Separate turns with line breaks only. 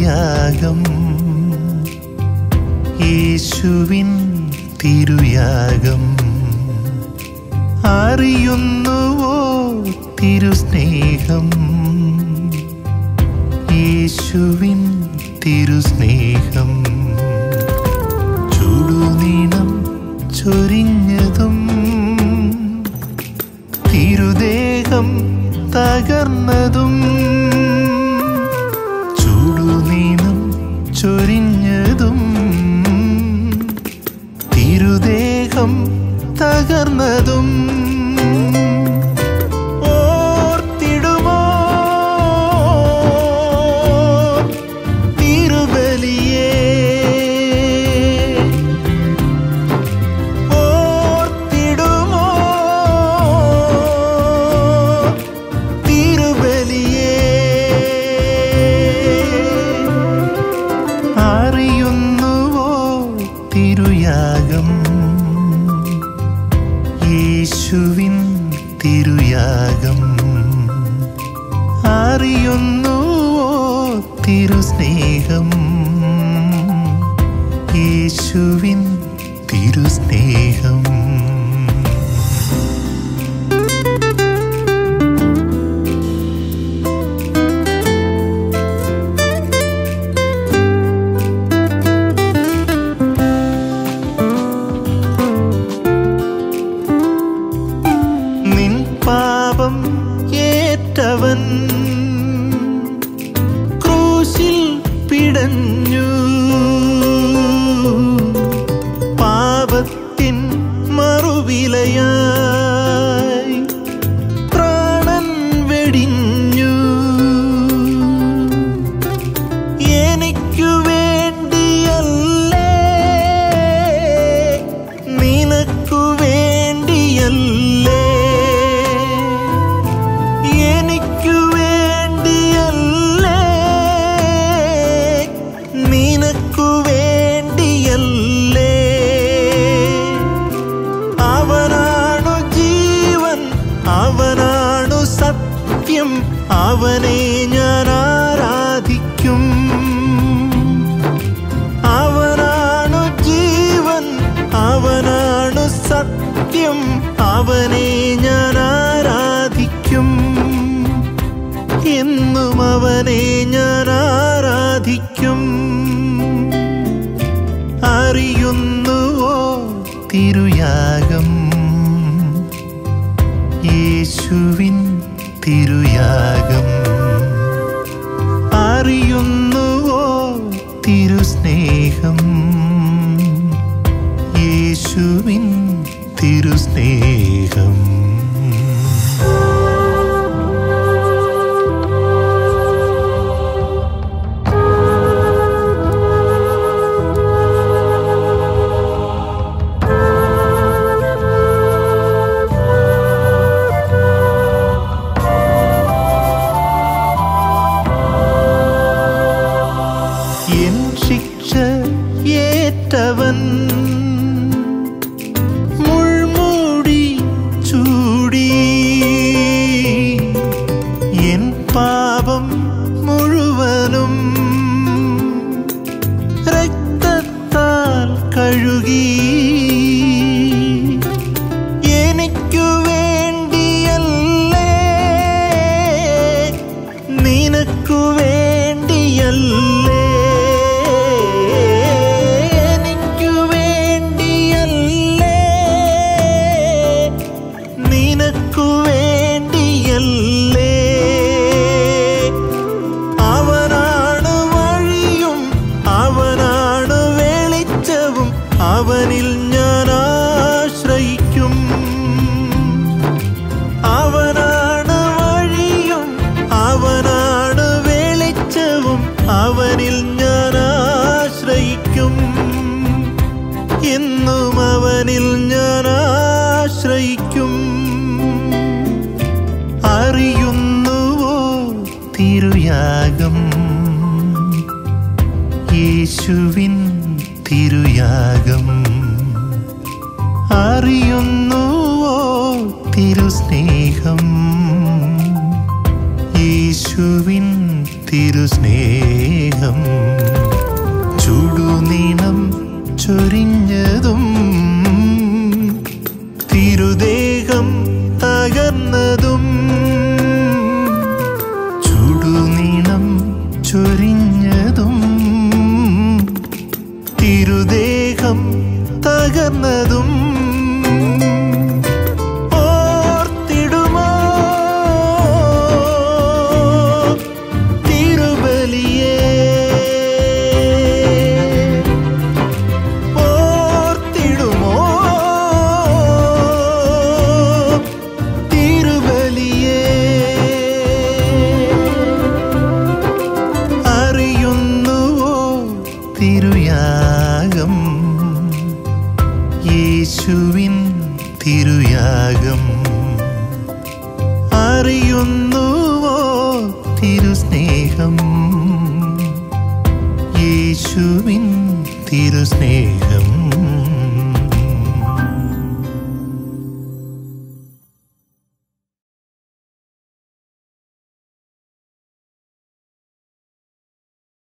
തിരുയാഗം യേശുവിൻ തിരുയാഗം അറിയുന്നുവോ തിരുസ്നേഹം യേശുവിൻ തിരുസ്നേഹം ചുടുനീണം ചൊരിഞ്ഞതും തിരുദേഹം തകർന്നതും ചുടുനീണം ചൊരിഞ്ഞതും തിരുദേഹം തകർന്നതും ഓർത്തിടുമോ തിരുബലിയേ ഓർത്തിടുമോ തിരുബലിയേ അറിയുന്നുവോ തിരുയാഗം യേശുവിൻ തിരുയാഗം അറിയുന്നുവോ തിരുസ്നേഹം യേശുവിൻ തിരുസ്നേഹം നിൻ പാപം ഏറ്റവൻ ക്രൂശിൽ പിടഞ്ഞു പാപത്തിൻ മറുവിലയായി പ്രാണൻ വെടിഞ്ഞു എനിക്കു വേണ്ടിയല്ലേ നിനക്കു വേണ്ടിയല്ലേ എനിക്കു വേണ്ടിയല്ലേ നിനക്കു വേണ്ടിയല്ലേ അവനാണു ജീവൻ അവനാണു സത്യം അവനെ ഞാൻ ആരാധിക്കും അവനാണു ജീവൻ അവനാണു സത്യം അവനെ ഞാൻ ആരാധിക്കും എന്നും അവനെ ഞാൻ ആരാധിക്കും അറിയുന്നുവോ തിരുയാഗം യേശുവിൻ തിരുയാഗം അറിയുന്നുവോ തിരുസ്നേഹം യേശുവിൻ തിരുസ്നേഹം എൻ ശിക്ഷ ഏറ്റവൻ മുൾമൂടി ചൂടി എൻ പാപം മുഴുവനും രക്തത്താൽ കഴുകി എനിക്കു വേണ്ടിയല്ലേ നിനക്കു വേണ്ടിയല്ലേ എനിക്കു വേണ്ടിയല്ലേ നിനക്കു വേണ്ടിയല്ലേ അവനാണ് വഴിയും അവനാണ് വെളിച്ചവും അവനിൽ ഞാൻ ആശ്രയിക്കും അവനാണ് വഴിയും അവനാണ് വെളിച്ചവും അവനിൽ ഞാൻ ആശ്രയിക്കും എന്നും അവനിൽ ഞാൻ ആശ്രയിക്കും അറിയുന്നുവോ തിരുയാഗം യേശുവിൻ തിരുയാഗം അറിയുന്നുവോ തിരുസ്നേഹം യേശുവിൻ തിരുസ്നേഹം ചുടുനീണം ചൊരിഞ്ഞതും തിരുദേഹം തകർന്നതും ചുടുനീണം ചൊരിഞ്ഞതും തിരുദേഹം തകർന്നതും ഓർത്തിടുമോ തിരുബലിയേ ഓർത്തിടുമോ തിരുബലിയേ അറിയുന്നുവോ തിരുയാഗം യേശുവിൻ തിരുയാഗം അറിയുന്നുവോ തിരുസ്നേഹം യേശുവിൻ തിരുസ്നേഹം